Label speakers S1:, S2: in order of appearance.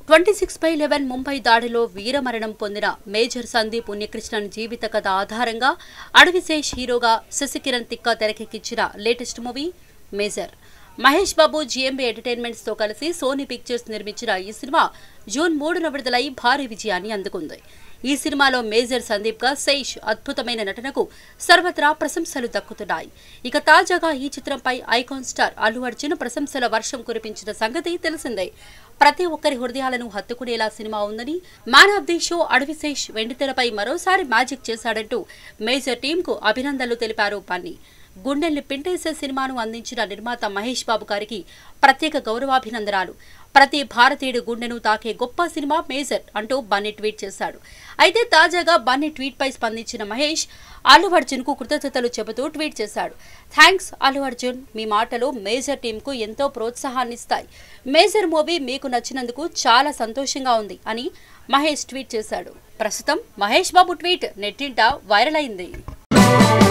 S1: twenty six by eleven Mumbai దాడిలో వీరమరణం పొందిన మేజర్ సందీప్ ఉన్యకృష్ణన్ జీవిత కథ ఆధారంగా అడవిశేష్ హీరోగా శశికిరణ్ తిక్క తెరకెక్కించిన latest movie Major Mahesh Babu GMB entertainments తో కలిసి సోనీ పిక్చర్స్ నిర్మించిన ఈ సినిమా జూన్ మూడున విడుదలై భారీ విజయాన్ని అందుకుంది ఈ సినిమాలో మేజర్ సందీప్ గా శైష్ అద్భుతమైన నటనకు సర్వత్రా ప్రశంసలు దక్కుతున్నాయి ఇక తాజాగా ఈ చిత్రంపై ఐకాన్ స్టార్ అల్లు అర్జున్ ప్రశంసల వర్షం కురిపించిన సంగతి తెలిసిందే ప్రతి ఒక్కరి హృదయాలను హత్తుకునేలా సినిమా ఉందని man of the show Adivi Sesh వెండితెరపై మరోసారి మ్యాజిక్ చేశాడంటూ మేజర్ టీంకు అభినందనలు తెలిపారు బన్నీ గుండెల్ని పిండేసే సినిమాను అందించిన నిర్మాత మహేష్ బాబు గారికి ప్రత్యేక గౌరవాభినందనాలు ప్రతి భారతీయుడి గుండెను తాకే గొప్ప సినిమా మేజర్ అంటూ బన్నీ ట్వీట్ చేశాడు అయితే తాజాగా బన్నీ ట్వీట్ పై స్పందించిన మహేష్ అల్లు అర్జున్ కు కృతజ్ఞతలు చెబుతూ ట్వీట్ చేశాడు థ్యాంక్స్ అల్లు అర్జున్ మీ మాటలు మేజర్ టీం కు ఎంతో ప్రోత్సాహాన్నిస్తాయి మేజర్ మూవీ మీకు నచ్చినందుకు చాలా సంతోషంగా ఉంది అని మహేష్ ట్వీట్ చేశాడు ప్రస్తుతం మహేష్ బాబు ట్వీట్ నెట్టింట వైరల్ అయింది